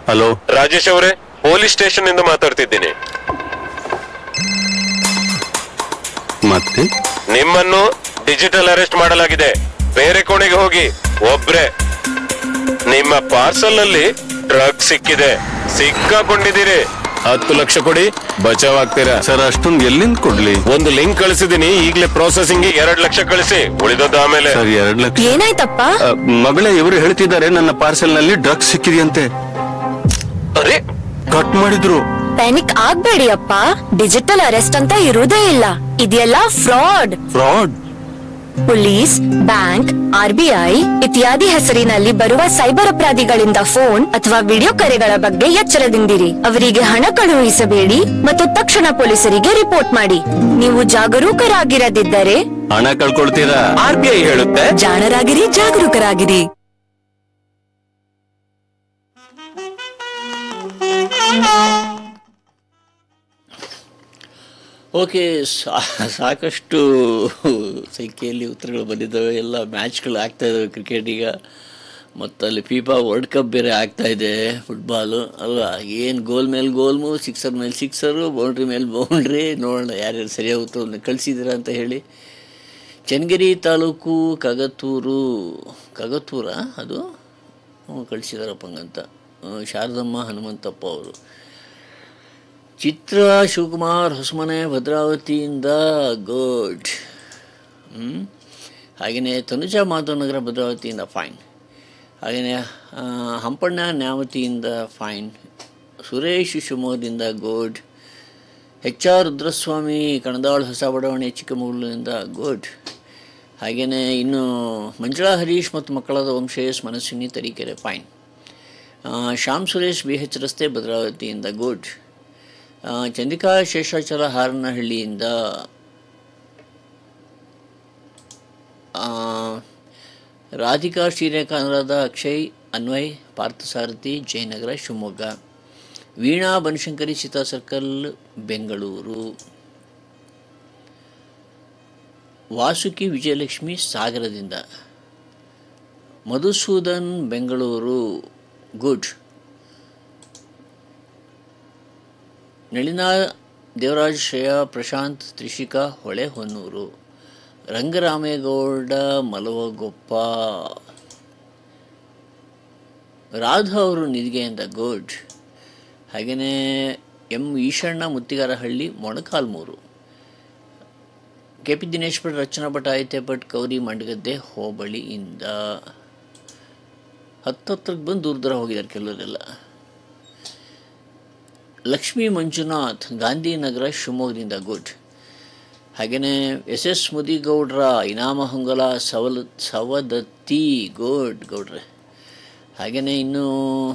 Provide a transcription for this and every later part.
Hello Rajesh ಅವರೇ police station ಇಂದ ಮಾತಾಡ್ತಿದ್ದೀನಿ ಮತ್ತೆ ನಿಮ್ಮನ್ನು ಡಿಜಿಟಲ್ ಅರೆಸ್ಟ್ ಮಾಡಲಾಗಿದೆ ಬೇರೆ ಕೋಣೆಗೆ ಹೋಗಿ ಒಬ್ರೆ ನಿಮ್ಮ ಪಾರ್ಸಲ್ ನಲ್ಲಿ ಡ್ರಗ್ ಸಿಕ್ಕಿದೆ ಸಿಕ್ಕಾಕೊಂಡಿದ್ದೀರಿ ಹತ್ತು ಲಕ್ಷ ಕೊಡಿ ಬಚಾವ್ ಆಗ್ತೀರಾ ಸರ್ ಅಷ್ಟೊಂದು ಎಲ್ಲಿಂದ ಕೊಡ್ಲಿ ಒಂದು ಲಿಂಕ್ ಕಳಿಸಿದೀನಿ ಈಗಲೇ ಪ್ರೊಸೆಸಿಂಗ್ ಎರಡ್ ಲಕ್ಷ ಕಳಿಸಿ ಉಳಿದದ್ದು ಆಮೇಲೆ ಸರ್ ಎರಡ್ ಲಕ್ಷ ಏನಾಯ್ತಪ್ಪ ಅ, ಮಗಳೇ ಇವರು ಹೇಳ್ತಿದ್ದಾರೆ ನನ್ನ ಪಾರ್ಸೆಲ್ ನಲ್ಲಿ ಡ್ರಗ್ಸ್ ಸಿಕ್ಕಿದೆಯಂತೆ ಅರೆ ಕಟ್ ಮಾಡಿದ್ರು ಪ್ಯಾನಿಕ್ ಆಗ್ಬೇಡಿ ಅಪ್ಪ ಡಿಜಿಟಲ್ ಅರೆಸ್ಟ್ ಅಂತ ಇರುವುದೇ ಇಲ್ಲ ಇದೆಲ್ಲ fraud fraud police bank RBI ಇತ್ಯಾದಿ ಹೆಸರಿನಲ್ಲಿ ಬರುವ ಸೈಬರ್ ಅಪರಾಧಿಗಳಿಂದ ಫೋನ್ ಅಥವಾ ವಿಡಿಯೋ ಕರೆಗಳ ಬಗ್ಗೆ ಎಚ್ಚರದಿಂದಿರಿ ಅವರಿಗೆ ಹಣ ಕಳುಹಿಸಬೇಡಿ ಮತ್ತು ತಕ್ಷಣ ಪೊಲೀಸರಿಗೆ ರಿಪೋರ್ಟ್ ಮಾಡಿ ನೀವು ಜಾಗರೂಕರಾಗಿರದಿದ್ದರೆ ಹಣ ಕಳ್ಕೊಳ್ತೀರಾ ಆರ್ ಬಿ ಐ ಹೇಳುತ್ತೆ ಜಾಣರಾಗಿರಿ ಜಾಗರೂಕರಾಗಿರಿ ಓಕೆ ಸಾ- ಸಾಕಷ್ಟು ಸಂಖ್ಯೆಯಲ್ಲಿ ಉತ್ತರಗಳು ಬಂದಿದ್ದಾವೆ ಎಲ್ಲ ಮ್ಯಾಚ್ಗಳು ಆಗ್ತಾ ಇದ್ದಾವೆ ಕ್ರಿಕೆಟ್ ಈಗ ಮತ್ತು ಅಲ್ಲಿ ಫೀಫಾ ವರ್ಲ್ಡ್ ಕಪ್ ಬೇರೆ ಆಗ್ತಾ ಇದೆ ಫುಟ್ಬಾಲು ಅಲ್ವಾ ಏನು ಗೋಲ್ ಮೇಲೆ ಗೋಲ್ಮು ಸಿಕ್ಸರ್ ಮೇಲೆ ಸಿಕ್ಸರು ಬೌಂಡ್ರಿ ಮೇಲೆ ಬೌಂಡ್ರಿ ನೋಡೋಣ ಯಾರ್ಯಾರು ಸರಿಯಾಗಿ ಉತ್ತರವನ್ನು ಕಳಿಸಿದ್ದೀರಾ ಅಂತ ಹೇಳಿ ಚನ್ನಗಿರಿ ತಾಲೂಕು ಕಗತೂರು ಕಗತೂರ ಅದು ಹ್ಞೂ ಕಳಿಸಿದಾರಪ್ಪ ಹಂಗಂತ ಹ್ಮ್, ಶಾರದಮ್ಮ ಹನುಮಂತಪ್ಪ ಅವರು ಚಿತ್ರ ಶಿವಕುಮಾರ್ ಹೊಸಮನೆ ಭದ್ರಾವತಿಯಿಂದ ಗುಡ್ ಹಾಗೆಯೇ ತನುಜಾ ಮಾಧವನಗರ ಭದ್ರಾವತಿಯಿಂದ ಫೈನ್ ಹಾಗೆಯೇ ಆ, ಹಂಪಣ್ಣ ನ್ಯಾಮತಿಯಿಂದ ಫೈನ್ ಸುರೇಶ್ ಶಿವಮೊಗ್ಗದಿಂದ good H R Rudraswamy Kanadal ಹೊಸ ಬಡಾವಣೆ ಚಿಕ್ಕಮಗಳೂರಿನಿಂದ ಗುಡ್ ಹಾಗೆಯೇ ಇನ್ನು ಮಂಜುಳಾ ಹರೀಶ್ ಮತ್ತು ಮಕ್ಕಳಾದ ವಂಶೇಶ್ ಮನಸ್ವಿನಿ ತರೀಕೆರೆ ಫೈನ್ ಆ, ಶ್ಯಾಮ್ ಸುರೇಶ್ ಬಿ ಎಚ್ ರಸ್ತೆ ಭದ್ರಾವತಿಯಿಂದ ಗುಡ್ ಆ, ಚಂದ್ರಿಕಾ ಶೇಷಾಚಲ ಹಾರನಹಳ್ಳಿಯಿಂದ ಆ, ರಾಧಿಕಾ ಶ್ರೀರೇಖಾ ಅನುರಾಧ ಅಕ್ಷಯ್ ಅನ್ವಯ್ ಪಾರ್ಥಸಾರಥಿ ಜಯನಗರ ಶಿವಮೊಗ್ಗ ವೀಣಾ ಬನಶಂಕರಿ ಸೀತಾ ಸರ್ಕಲ್ ಬೆಂಗಳೂರು ವಾಸುಕಿ ವಿಜಯಲಕ್ಷ್ಮಿ ಸಾಗರದಿಂದ ಮಧುಸೂದನ್ ಬೆಂಗಳೂರು ಗುಡ್ ನಳಿನಾ ದೇವರಾಜ್ ಶ್ರೇಯಾ ಪ್ರಶಾಂತ್ ತ್ರಿಷಿಕಾ ಹೊಳೆ ಹೊನ್ನೂರು ರಂಗರಾಮೇಗೌಡ ಮಲವಗೊಪ್ಪ ರಾಧಾ ಅವರು ನಿಧಿಗೆಯಿಂದ ಗುಡ್ ಹಾಗೆಯೇ M Eshanna Muttigarahalli Molakalmuru K P Dinesh Bhat Rachana Bhat Aditya Bhat Kouri Mandagadde ಹೋಬಳಿಯಿಂದ ಹತ್ತತ್ರಕ್ಕೆ ಬಂದು ದೂರ ದೂರ ಹೋಗಿದ್ದಾರೆ ಕೆಲವರೆಲ್ಲ ಲಕ್ಷ್ಮೀ ಮಂಜುನಾಥ್ ಗಾಂಧಿನಗರ ಶಿವಮೊಗ್ಗದಿಂದ ಗುಡ್ ಹಾಗೆಯೇ ಎಸ್ ಎಸ್ ಮುದಿಗೌಡ್ರ ಇನಾಮ ಹೊಂಗಲ ಸವಲ ಸವದತ್ತಿ ಗುಡ್ ಗೌಡ್ರೆ ಹಾಗೆಯೇ ಇನ್ನು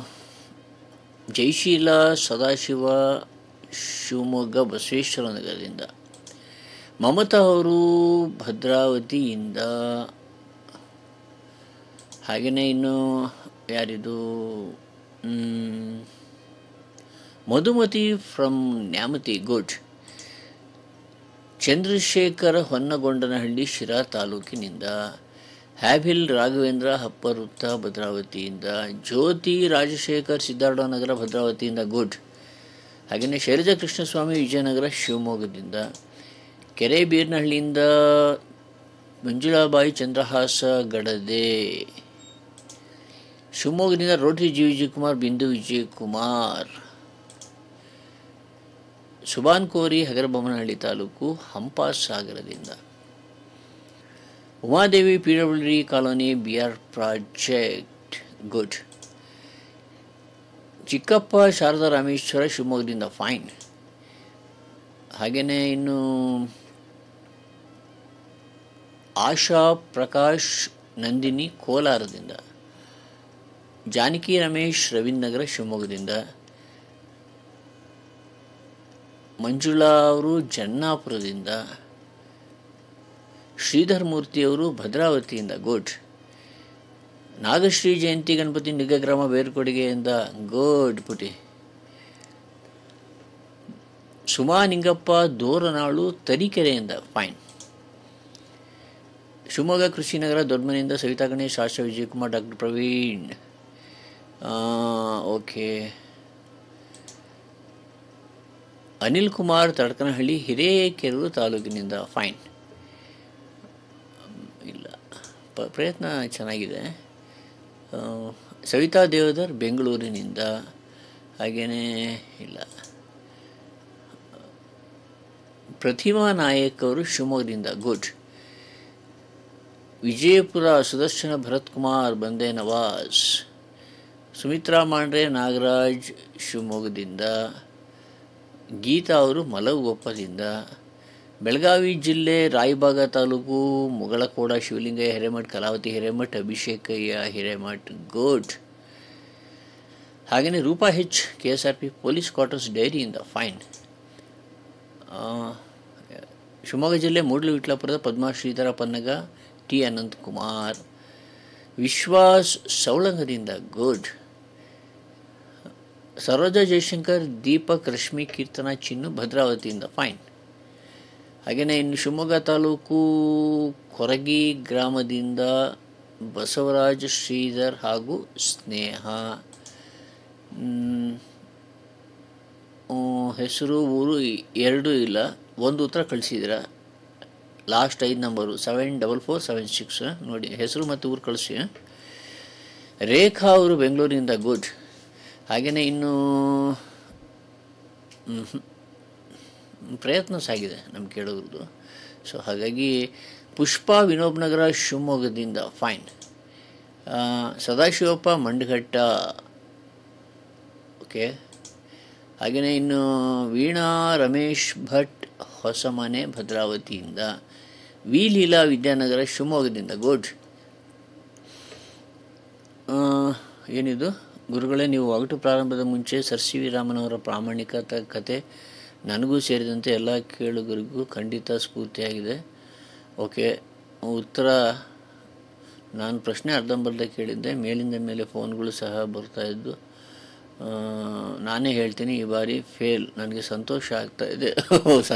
ಜಯಶೀಲ ಸದಾಶಿವ ಶಿವಮೊಗ್ಗ ಬಸವೇಶ್ವರ ನಗರದಿಂದ ಮಮತಾ ಅವರು ಭದ್ರಾವತಿಯಿಂದ ಹಾಗೆಯೇ ಇನ್ನು ಯಾರಿದು ಮ್, ಮಧುಮತಿ ಫ್ರಮ್ ನ್ಯಾಮತಿ ಗುಡ್ ಚಂದ್ರಶೇಖರ ಹೊನ್ನಗೊಂಡನಹಳ್ಳಿ ಶಿರಾ ತಾಲೂಕಿನಿಂದ ಹ್ಯಾಬಿಲ್ ರಾಘವೇಂದ್ರ ಹಪ್ಪವೃತ್ತ ಭದ್ರಾವತಿಯಿಂದ ಜ್ಯೋತಿ ರಾಜಶೇಖರ್ ಸಿದ್ದಾರ್ಥ ನಗರ ಭದ್ರಾವತಿಯಿಂದ ಗುಡ್ ಹಾಗೆಯೇ ಶೈಲಜಾ ಕೃಷ್ಣಸ್ವಾಮಿ ವಿಜಯನಗರ ಶಿವಮೊಗ್ಗದಿಂದ ಕೆರೆ ಬೀರ್ನಹಳ್ಳಿಯಿಂದ ಮಂಜುಳಾಬಾಯಿ ಚಂದ್ರಹಾಸ ಗಡದೆ ಶಿವಮೊಗ್ಗದಿಂದ ರೋಟರಿ ಜಿ ವಿಜಯಕುಮಾರ್ ಬಿಂದು ವಿಜಯಕುಮಾರ್ ಸುಬಾನ್ ಕೋರಿ ಹಗರಬೊಮ್ಮನಹಳ್ಳಿ ತಾಲೂಕು ಹಂಪಾಸಾಗರದಿಂದ Umadevi P W D colony B R project good Chikkappa Sharada Rameshwara ಶಿವಮೊಗ್ಗದಿಂದ ಫೈನ್ ಹಾಗೆಯೇ ಇನ್ನು ಆಶಾ ಪ್ರಕಾಶ್ ನಂದಿನಿ ಕೋಲಾರದಿಂದ ಜಾನಕಿ ರಮೇಶ್ ರವೀಂದ್ರನಗರ ಶಿವಮೊಗ್ಗದಿಂದ ಮಂಜುಳಾ ಅವರು ಜನ್ನಾಪುರದಿಂದ ಶ್ರೀಧರ್ ಮೂರ್ತಿಯವರು ಭದ್ರಾವತಿಯಿಂದ ಗುಡ್ ನಾಗಶ್ರೀ ಜಯಂತಿ ಗಣಪತಿ ನಿಗಗ್ರಾಮ ಬೇರ್ಕೊಡುಗೆಯಿಂದ ಗುಡ್ ಪುಟಿ ಸುಮಾ ನಿಂಗಪ್ಪ ದೋರನಾಳು ತರೀಕೆರೆಯಿಂದ ಫೈನ್ ಶಿವಮೊಗ್ಗ ಕೃಷಿನಗರ ದೊಡ್ಡಮನೆಯಿಂದ ಸವಿತಾ ಗಣೇಶ್ ಆಶಾ ವಿಜಯಕುಮಾರ್ ಡಾಕ್ಟರ್ ಪ್ರವೀಣ್ ಆ, ಓಕೆ ಅನಿಲ್ ಕುಮಾರ್ ತಡ್ಕನಹಳ್ಳಿ ಹಿರೇಕೆರೂರು ತಾಲೂಕಿನಿಂದ ಫೈನ್ ಇಲ್ಲ ಪ ಪ್ರಯತ್ನ ಚೆನ್ನಾಗಿದೆ ಆ, ಸವಿತಾ ದೇವದರ್ ಬೆಂಗಳೂರಿನಿಂದ ಹಾಗೆಯೇ ಇಲ್ಲ ಪ್ರತಿಮಾ ನಾಯಕ್ ಅವರು ಶಿವಮೊಗ್ಗದಿಂದ ಗುಡ್ ವಿಜಯಪುರ ಸುದರ್ಶನ ಭರತ್ ಕುಮಾರ್ ಬಂದೆ ನವಾಜ್ ಸುಮಿತ್ರಾ ಮಾಂಡ್ರೆ ನಾಗರಾಜ್ ಶಿವಮೊಗ್ಗದಿಂದ ಗೀತಾ ಅವರು ಮಲಗುಗೊಪ್ಪದಿಂದ ಬೆಳಗಾವಿ ಜಿಲ್ಲೆ ರಾಯಬಾಗ ತಾಲೂಕು ಮುಗಳಕೋಡ ಶಿವಲಿಂಗಯ್ಯ ಹಿರೇಮಠ್ ಕಲಾವತಿ ಹಿರೇಮಠ್ ಅಭಿಷೇಕಯ್ಯ ಹಿರೇಮಠ್ ಗೋಡ್ ಹಾಗೆಯೇ Roopa H K S R P police quarters ಡೈರಿಯಿಂದ ಫೈನ್ ಆ, ಶಿವಮೊಗ್ಗ ಜಿಲ್ಲೆ ಮೂಡ್ಲು ವಿಟ್ಲಾಪುರದ ಪದ್ಮಾ ಶ್ರೀಧರ ಪನ್ನಗ ಟಿ ಅನಂತ್ ಕುಮಾರ್ ವಿಶ್ವಾಸ್ ಸೌಳಂಗದಿಂದ ಗುಡ್ ಸರೋಜಾ ಜಯಶಂಕರ್ ದೀಪಕ್ ರಶ್ಮಿ ಕೀರ್ತನ ಚಿನ್ನು ಭದ್ರಾವತಿಯಿಂದ ಫೈನ್ ಹಾಗೆಯೇ ಇನ್ನು ಶಿವಮೊಗ್ಗ ತಾಲೂಕು ಕೊರಗಿ ಗ್ರಾಮದಿಂದ ಬಸವರಾಜ್ ಶ್ರೀಧರ್ ಹಾಗೂ ಸ್ನೇಹ ಮ್, ಆ, ಹೆಸರು ಊರು ಇ- ಎರಡೂ ಇಲ್ಲ ಒಂದು ಉತ್ತರ ಕಳಿಸಿದ್ದೀರ ಲಾಸ್ಟ್ ಐದು number seven double four seven six ನೋಡಿ ಹೆಸರು ಮತ್ತು ಊರು ಕಳಿಸಿ ರೇಖಾ ಅವರು ಬೆಂಗಳೂರಿನಿಂದ ಗುಡ್ ಹಾಗೆಯೇ ಇನ್ನು ಮ್ಹೂ. ಪ್ರಯತ್ನ ಸಾಗಿದೆ ನಮ್ಮ ಕೇಳೋದ್ರದ್ದು ಸೊ ಹಾಗಾಗಿ ಪುಷ್ಪ ವಿನೋಬ್ ನಗರ ಶಿವಮೊಗ್ಗದಿಂದ ಫೈನ್ ಆ, ಸದಾಶಿವಪ್ಪ ಮಂಡಘಟ್ಟ ಓಕೆ ಹಾಗೆಯೇ ಇನ್ನು ವೀಣಾ ರಮೇಶ್ ಭಟ್ ಹೊಸಮನೆ ಭದ್ರಾವತಿಯಿಂದ ವಿ ಲೀಲಾ ವಿದ್ಯಾನಗರ ಶಿವಮೊಗ್ಗದಿಂದ ಗುಡ್ ಆ, ಏನಿದು ಗುರುಗಳೇ ನೀವು ಒಗಟು ಪ್ರಾರಂಭದ ಮುಂಚೆ ಸರ್ ಸಿ ವಿ ರಾಮನವರ ಪ್ರಾಮಾಣಿಕತೆ ಕತೆ ನನಗೂ ಸೇರಿದಂತೆ ಎಲ್ಲ ಕೇಳುಗರಿಗೂ ಖಂಡಿತ ಸ್ಫೂರ್ತಿಯಾಗಿದೆ ಓಕೆ ಉತ್ತರ ನಾನು ಪ್ರಶ್ನೆ ಅರ್ಧಂಬರ್ಧ ಕೇಳಿದ್ದೆ ಮೇಲಿಂದ ಮೇಲೆ ಫೋನ್ಗಳು ಸಹ ಬರ್ತಾಯಿದ್ದು ನಾನೇ ಹೇಳ್ತೀನಿ ಈ ಬಾರಿ ಫೇಲ್ ನನಗೆ ಸಂತೋಷ ಆಗ್ತಾ ಇದೆ